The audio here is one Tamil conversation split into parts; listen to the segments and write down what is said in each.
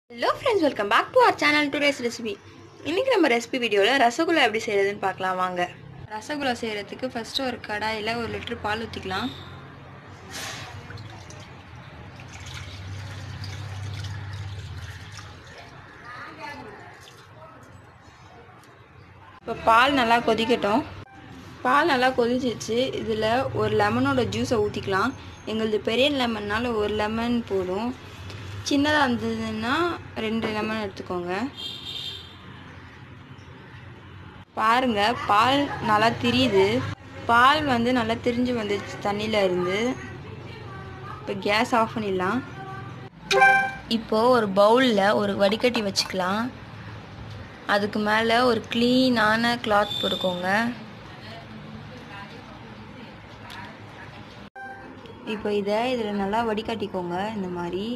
hello friends welcome back to our channel today's recipe இன்றைக்கி நம்ம ரெசிபி வீடியோவில் ரசகுல்லா எப்படி செய்கிறதுன்னு பார்க்கலாம் வாங்க ரசகுல்லா செய்கிறதுக்கு ஃபஸ்ட்டு ஒரு கடாயில் ஒரு லிட்டர் பால் ஊற்றிக்கலாம் இப்போ பால் நல்லா கொதிக்கட்டும் பால் நல்லா கொதிச்சிச்சு இதில் ஒரு லெமனோட ஜூஸை ஊற்றிக்கலாம் எங்களது பெரிய லெமன்னால ஒரு லெமன் போதும் சின்னதாக இருந்ததுன்னா ரெண்டு லெமன் எடுத்துக்கோங்க பாருங்க பால் நல்லா திரியுது பால் வந்து நல்லா திரிஞ்சு வந்துச்சு தண்ணியில் இருந்து இப்போ கேஸ் ஆஃப் பண்ணிடலாம் இப்போது ஒரு பவுலில் ஒரு வடிகட்டி வச்சுக்கலாம் அதுக்கு மேலே ஒரு க்ளீனான கிளாத் போட்டுக்கோங்க இப்போ இதை இதில் நல்லா வடிகட்டிக்கோங்க இந்த மாதிரி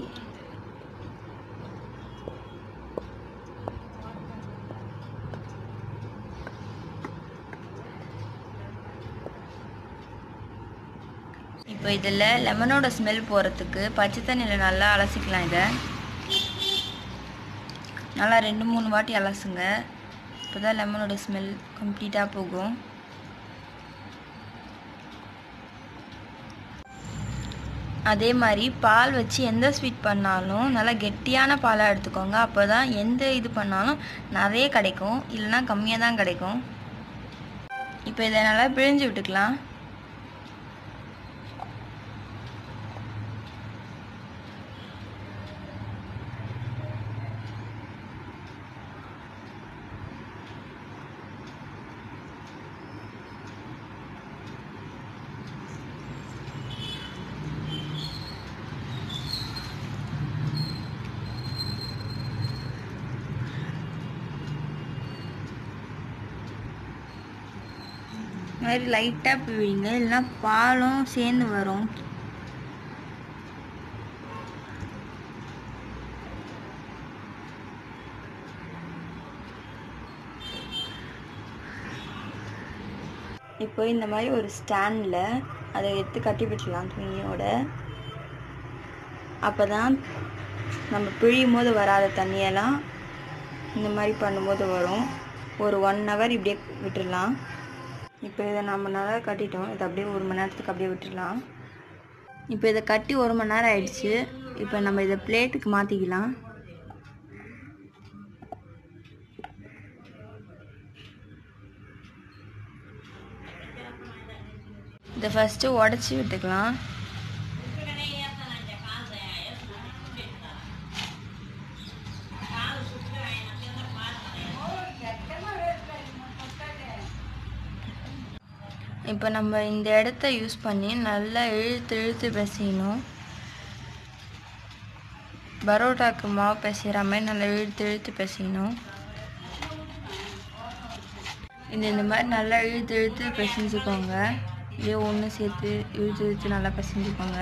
இப்போ இதில் லெமனோட ஸ்மெல் போகிறதுக்கு பச்சை தண்ணியில் நல்லா அலசிக்கலாம் இதை நல்லா ரெண்டு மூணு வாட்டி அலசுங்க இப்போ தான் லெமனோட ஸ்மெல் கம்ப்ளீட்டாக போகும் அதே மாதிரி பால் வச்சு எந்த ஸ்வீட் பண்ணாலும் நல்லா கெட்டியான பாலாக எடுத்துக்கோங்க அப்போ தான் எந்த இது பண்ணாலும் நிறைய கிடைக்கும் இல்லைன்னா கம்மியாக தான் கிடைக்கும் இப்போ இதை நல்லா பிழிஞ்சு விட்டுக்கலாம் மாதிரி லைட்டாக பிழிங்க இல்லைன்னா பாலும் சேர்ந்து வரும் இப்போ இந்த மாதிரி ஒரு ஸ்டாண்டில் அதை எடுத்து கட்டி விட்டுலாம் துணியோட அப்போ தான் நம்ம பிழியும் போது வராத தண்ணியெல்லாம் இந்த மாதிரி பண்ணும்போது வரும் ஒரு ஒன் ஹவர் இப்படியே விட்டுடலாம் இப்போ இதை நம்ம நல்லா கட்டிட்டோம் இதை அப்படியே ஒரு மணி நேரத்துக்கு அப்படியே விட்டுடலாம் இப்போ இதை கட்டி ஒரு மணி நேரம் ஆயிடுச்சு இப்போ நம்ம இதை பிளேட்டுக்கு மாற்றிக்கலாம் இதை ஃபஸ்ட்டு உடச்சி விட்டுக்கலாம் இப்போ நம்ம இந்த இடத்த யூஸ் பண்ணி நல்லா இழுத்து இழுத்து பிசையணும் பரோட்டாக்கு மாவு பிசைகிற மாதிரி நல்லா இழுத்து இழுத்து பிசையணும் இந்த இந்த மாதிரி நல்லா இழுத்து இழுத்து பிசைஞ்சுக்கோங்க இதே ஒன்று சேர்த்து இழுத்து இழுத்து நல்லா பிசைஞ்சுக்கோங்க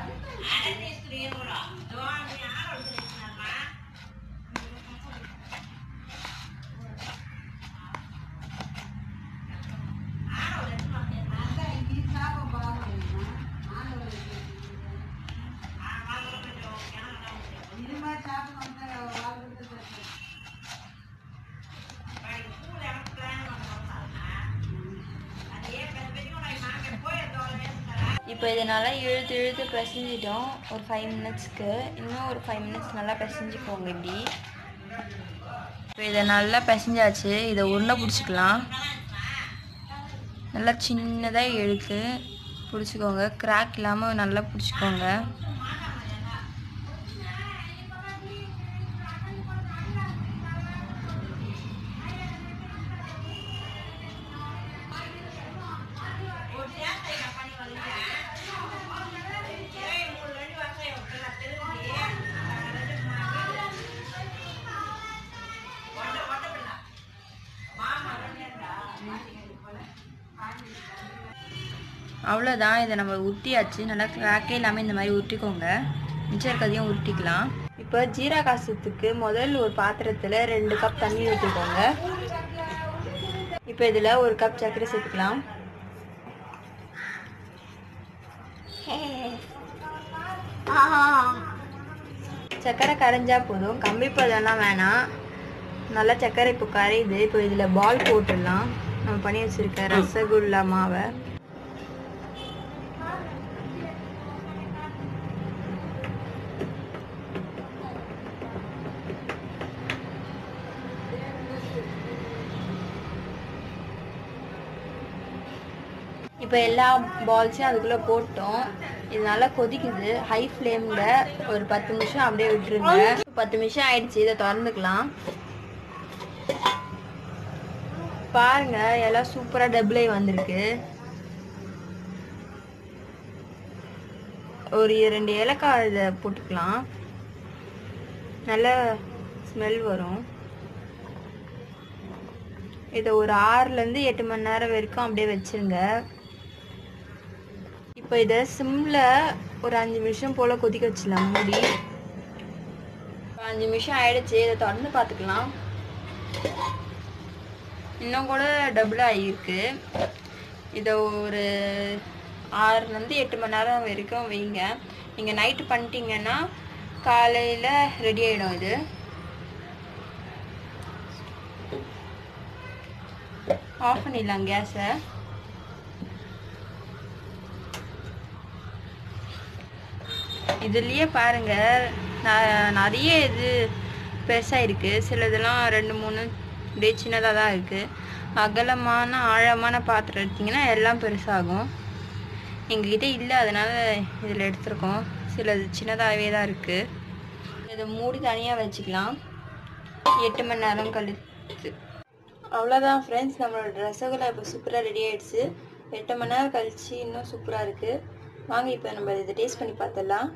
இப்போ இதை நல்லா இழுத்து இழுத்து பிசைஞ்சிட்டோம் ஒரு ஃபைவ் மினிட்ஸ்க்கு இன்னும் ஒரு ஃபைவ் மினிட்ஸ் நல்லா பிசைஞ்சுக்கோங்க இப்படி இப்போ இதை நல்லா பிசைஞ்சாச்சு இதை உருண்டை பிடிச்சிக்கலாம் நல்லா சின்னதாக இழுத்து பிடிச்சிக்கோங்க கிராக் இல்லாமல் நல்லா பிடிச்சிக்கோங்க அவ்வளோதான் இதை நம்ம உருட்டியாச்சு நல்லா கிராக்கே இல்லாமல் இந்த மாதிரி உருட்டிக்கோங்க மிச்சம் இருக்கிறதையும் உருட்டிக்கலாம் இப்போ ஜீரா காசத்துக்கு முதல் ஒரு பாத்திரத்தில் ரெண்டு கப் தண்ணி ஊற்றிக்கோங்க இப்போ இதில் ஒரு கப் சர்க்கரை சேர்த்துக்கலாம் சர்க்கரை கரைஞ்சா போதும் கம்பி பதம்லாம் வேணாம் நல்லா சர்க்கரை இப்போ கரையுது இப்போ இதில் பால் போட்டுடலாம் நம்ம பண்ணி வச்சிருக்க ரசகுல்லா மாவை இப்போ எல்லா பால்ஸையும் அதுக்குள்ளே போட்டோம் இது நல்லா கொதிக்குது ஹை ஃப்ளேமில் ஒரு பத்து நிமிஷம் அப்படியே விட்டுருங்க பத்து நிமிஷம் ஆயிடுச்சு இதை திறந்துக்கலாம் பாருங்க எல்லாம் சூப்பராக டபுளை வந்திருக்கு ஒரு ரெண்டு ஏலக்காய் இதை போட்டுக்கலாம் நல்ல ஸ்மெல் வரும் இதை ஒரு ஆறுலேருந்து எட்டு மணி நேரம் வரைக்கும் அப்படியே வச்சிருங்க இப்போ இதை சிம்மில் ஒரு அஞ்சு நிமிஷம் போல் கொதிக்க வச்சிடலாம் மூடி இப்போ அஞ்சு நிமிஷம் ஆயிடுச்சு இதை திறந்து பார்த்துக்கலாம் இன்னும் கூட டபுள் ஆகியிருக்கு இதை ஒரு ஆறுலேருந்து எட்டு மணி நேரம் வரைக்கும் வைங்க நீங்கள் நைட்டு பண்ணிட்டீங்கன்னா காலையில் ரெடி ஆகிடும் இது ஆஃப் பண்ணிடலாம் கேஸை இதுலேயே பாருங்க நான் நிறைய இது பெருசாக இருக்குது சில இதெல்லாம் ரெண்டு மூணு அப்படியே சின்னதாக தான் இருக்குது அகலமான ஆழமான பாத்திரம் எடுத்திங்கன்னா எல்லாம் பெருசாகும் எங்ககிட்ட இல்லை அதனால் இதில் எடுத்திருக்கோம் சில சின்னதாகவே தான் இருக்குது இதை மூடி தனியாக வச்சுக்கலாம் எட்டு மணி நேரம் கழித்து அவ்வளோதான் ஃப்ரெண்ட்ஸ் நம்மளோட ரசகுல்லா இப்போ சூப்பராக ரெடி ஆயிடுச்சு எட்டு மணி நேரம் கழிச்சு இன்னும் சூப்பராக இருக்குது வாங்க இப்போ நம்ம இதை டேஸ்ட் பண்ணி பார்த்துடலாம்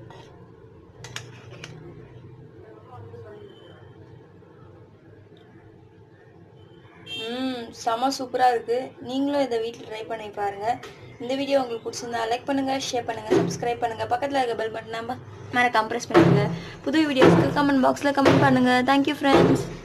ம் செம சூப்பராக இருக்குது நீங்களும் இதை வீட்டில் ட்ரை பண்ணி பாருங்கள் இந்த வீடியோ உங்களுக்கு பிடிச்சிருந்தா லைக் பண்ணுங்கள் ஷேர் பண்ணுங்கள் சப்ஸ்கிரைப் பண்ணுங்கள் பக்கத்தில் இருக்க பெல் பட்டன் நம்ம மேலே கம்ப்ரெஸ் பண்ணுங்கள் புது வீடியோஸ்க்கு கமெண்ட் பாக்ஸில் கமெண்ட் பண்ணுங்கள் தேங்க்யூ ஃப்ரெண்ட்ஸ்